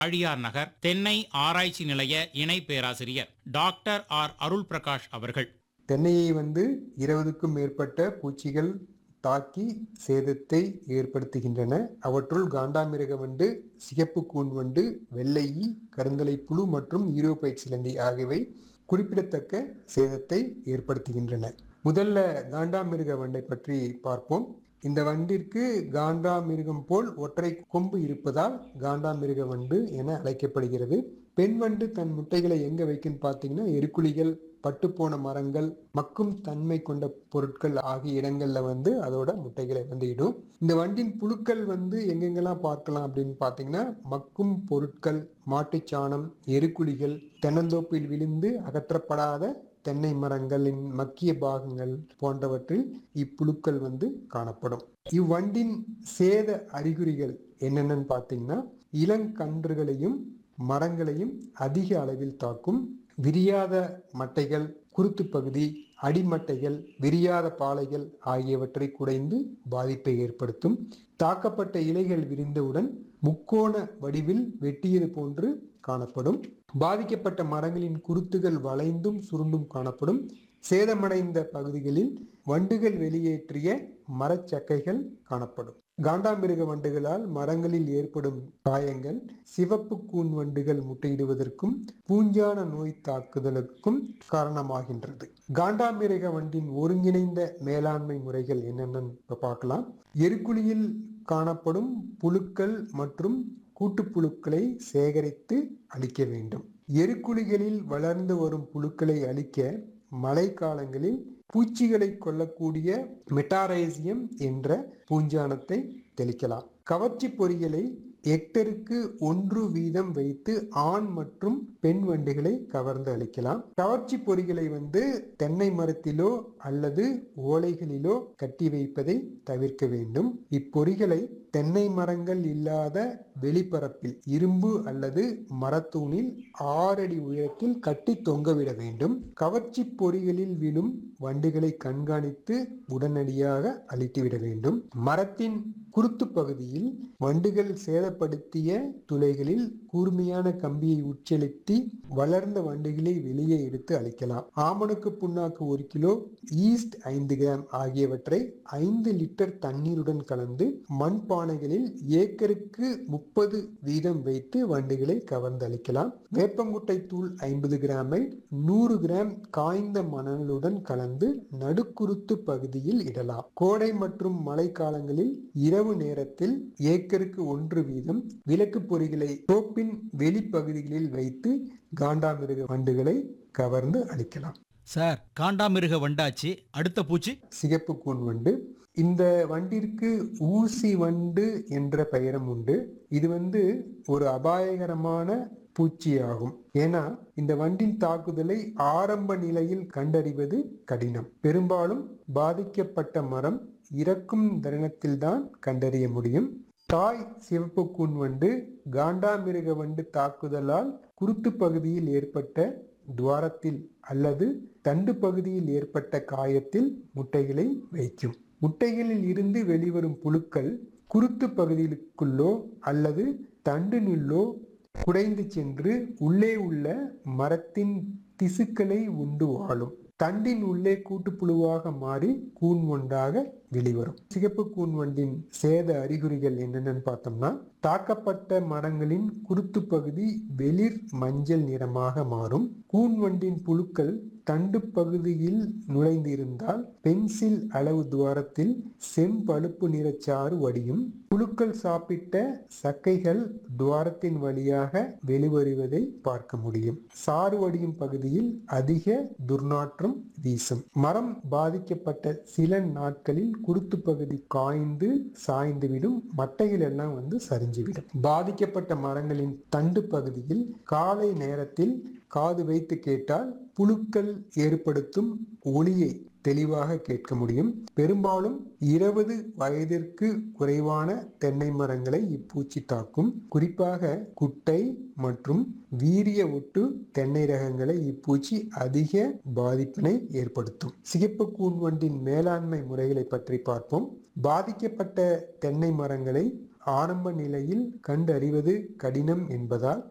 ஆழியார் நகர் தென்னை ஆராய்ச்சி நிலைய இணை பேராசிரியர் டாக்டர் ஆர் அருள் பிரகாஷ் அவர்கள் தென்னையை வந்து இருபதுக்கும் மேற்பட்ட பூச்சிகள் தாக்கி சேதத்தை ஏற்படுத்துகின்றன அவற்றுள் காண்டாமிருக வண்டு சிகப்பு கூன் வண்டு வெள்ளை ஈ கருந்தலை புழு மற்றும் ஈரோபைட் சிலந்தி ஆகியவை குறிப்பிடத்தக்க சேதத்தை ஏற்படுத்துகின்றன முதல்ல காண்டாமிருக வண்டை பற்றி பார்ப்போம் இந்த வண்டிற்கு காண்டாமிருகம் போல் ஒற்றை கொம்பு இருப்பதால் காண்டாமிருக வண்டு என அழைக்கப்படுகிறது பெண் வண்டு தன் முட்டைகளை எங்க வைக்குன்னு பார்த்தீங்கன்னா எருக்குழிகள் பட்டுப்போன மரங்கள் மக்கும் தன்மை கொண்ட பொருட்கள் ஆகிய இடங்கள்ல வந்து அதோட முட்டைகளை வந்து இடும் இந்த வண்டின் புழுக்கள் வந்து எங்கெங்கெல்லாம் பார்க்கலாம் அப்படின்னு பார்த்தீங்கன்னா மக்கும் பொருட்கள் மாட்டுச்சாணம் எருக்குழிகள் தென்னந்தோப்பில் விழுந்து அகற்றப்படாத தென்னை மரங்களின் மக்கிய பாகங்கள் போன்றவற்றில் இப்புழுக்கள் வந்து காணப்படும் இவ்வண்டின் சேத அறிகுறிகள் என்னென்னு பார்த்தீங்கன்னா இளங்கன்றுகளையும் மரங்களையும் அதிக அளவில் தாக்கும் விரியாத மட்டைகள் குருத்து பகுதி அடிமட்டைகள் விரியாத பாலைகள் ஆகியவற்றை குடைந்து பாதிப்பை ஏற்படுத்தும் தாக்கப்பட்ட இலைகள் விரிந்தவுடன் முக்கோண வடிவில் வெட்டியது போன்று காணப்படும் பாதிக்கப்பட்ட மரங்களின் குருத்துகள் வளைந்தும் சுருண்டும் காணப்படும் சேதமடைந்த பகுதிகளில் வண்டுகள் வெளியேற்றிய மரச்சக்கைகள் காணப்படும் காண்டாமிருக வண்டுகளால் மரங்களில் ஏற்படும் காயங்கள் சிவப்பு கூன் வண்டுகள் முட்டையிடுவதற்கும் பூஞ்சான நோய் தாக்குதலுக்கும் காரணமாகின்றது காண்டாமிருக வண்டின் ஒருங்கிணைந்த மேலாண்மை முறைகள் என்னென்னு இப்ப பார்க்கலாம் எருக்குழியில் காணப்படும் புழுக்கள் மற்றும் கூட்டுப்புழுக்களை சேகரித்து அழிக்க வேண்டும் எருக்குழிகளில் வளர்ந்து வரும் புழுக்களை அழிக்க மழை காலங்களில் பூச்சிகளை கொல்லக்கூடிய மெட்டாரைசியம் என்ற பூஞ்சானத்தை தெளிக்கலாம் கவர்ச்சி பொறிகளை ஹெக்டருக்கு ஒன்று வீதம் வைத்து ஆண் மற்றும் பெண் வண்டுகளை கவர்ந்து அளிக்கலாம் கவர்ச்சி பொறிகளை வந்து தென்னை மரத்திலோ அல்லது ஓலைகளிலோ கட்டி வைப்பதை தவிர்க்க வேண்டும் இப்பொறிகளை தென்னை மரங்கள் இல்லாத வெளிப்பரப்பில் இரும்பு அல்லது மரத்தூணில் ஆறடி உயரத்தில் கட்டி தொங்கவிட வேண்டும் கவர்ச்சி பொறிகளில் விழும் வண்டுகளை கண்காணித்து உடனடியாக அழித்துவிட வேண்டும் மரத்தின் குருத்து பகுதியில் வண்டுகள் சேதப்படுத்திய துளைகளில் கூர்மையான கம்பியை உட்செலுத்தி வளர்ந்த வண்டுகளை வெளியே எடுத்து அழிக்கலாம் ஆமணக்கு புண்ணாக்கு ஒரு கிலோ ஈஸ்ட் ஐந்து கிராம் ஆகியவற்றை ஐந்து லிட்டர் தண்ணீருடன் கலந்து மண் பானைகளில் ஏக்கருக்கு முப்பது வீதம் வைத்து வண்டுகளை கவர்ந்து அளிக்கலாம் வேப்பங்குட்டை தூள் ஐம்பது கிராமை நூறு கிராம் காய்ந்த மணலுடன் கலந்து நடுக்குருத்து பகுதியில் இடலாம் கோடை மற்றும் மழை காலங்களில் இரவு நேரத்தில் ஏக்கருக்கு ஒன்று வீதம் விளக்கு பொறிகளை தோப்பின் வெளிப்பகுதிகளில் வைத்து காண்டாமிருக வண்டுகளை கவர்ந்து அளிக்கலாம் சார் காண்டாமிருக வண்டாச்சு அடுத்த பூச்சி சிகப்பு கூன் வண்டு இந்த வண்டிற்கு ஊசி வண்டு என்ற பெயரும் உண்டு இது வந்து ஒரு அபாயகரமான பூச்சியாகும் ஏன்னா இந்த வண்டின் தாக்குதலை ஆரம்ப நிலையில் கண்டறிவது கடினம் பெரும்பாலும் பாதிக்கப்பட்ட மரம் இறக்கும் தருணத்தில்தான் கண்டறிய முடியும் தாய் சிவப்பு கூன் வண்டு காண்டாமிருக வண்டு தாக்குதலால் குருத்து பகுதியில் ஏற்பட்ட துவாரத்தில் அல்லது தண்டு பகுதியில் ஏற்பட்ட காயத்தில் முட்டைகளை வைக்கும் முட்டைகளில் இருந்து வெளிவரும் புழுக்கள் குருத்து பகுதிகளுக்குள்ளோ அல்லது தண்டினுள்ளோ குடைந்து சென்று உள்ளே உள்ள மரத்தின் திசுக்களை உண்டு வாழும் தண்டின் உள்ளே கூட்டுப்புழுவாக மாறி கூன் ஒன்றாக வெளிவரும் சிகப்பு கூன் வண்டின் சேத அறிகுறிகள் என்னென்னு பார்த்தோம்னா தாக்கப்பட்ட மரங்களின் குருத்து பகுதி வெளிர் மஞ்சள் நிறமாக மாறும் கூன் வண்டின் புழுக்கள் தண்டு பகுதியில் நுழைந்திருந்தால் பென்சில் அளவு துவாரத்தில் செம்பழுப்பு நிறச்சாறு வடியும் புழுக்கள் சாப்பிட்ட சக்கைகள் துவாரத்தின் வழியாக வெளிவருவதை பார்க்க முடியும் சாறு வடியும் பகுதியில் அதிக துர்நாற்றம் வீசும் மரம் பாதிக்கப்பட்ட சில நாட்களில் குருத்து பகுதி காய்ந்து சாய்ந்துவிடும் மட்டைகள் எல்லாம் வந்து சரிஞ்சுவிடும் பாதிக்கப்பட்ட மரங்களின் தண்டு பகுதியில் காலை நேரத்தில் காது வைத்து கேட்டால் புழுக்கள் ஏற்படுத்தும் ஒளியை தெளிவாக கேட்க முடியும் பெரும்பாலும் இருபது வயதிற்கு குறைவான தென்னை மரங்களை இப்பூச்சி தாக்கும் குறிப்பாக குட்டை மற்றும் வீரிய ஒட்டு தென்னை ரகங்களை இப்பூச்சி அதிக பாதிப்பினை ஏற்படுத்தும் சிகப்பு கூன்வண்டின் மேலாண்மை முறைகளை பற்றி பார்ப்போம் பாதிக்கப்பட்ட தென்னை மரங்களை ஆரம்ப நிலையில் கண்டறிவது கடினம் என்பதால்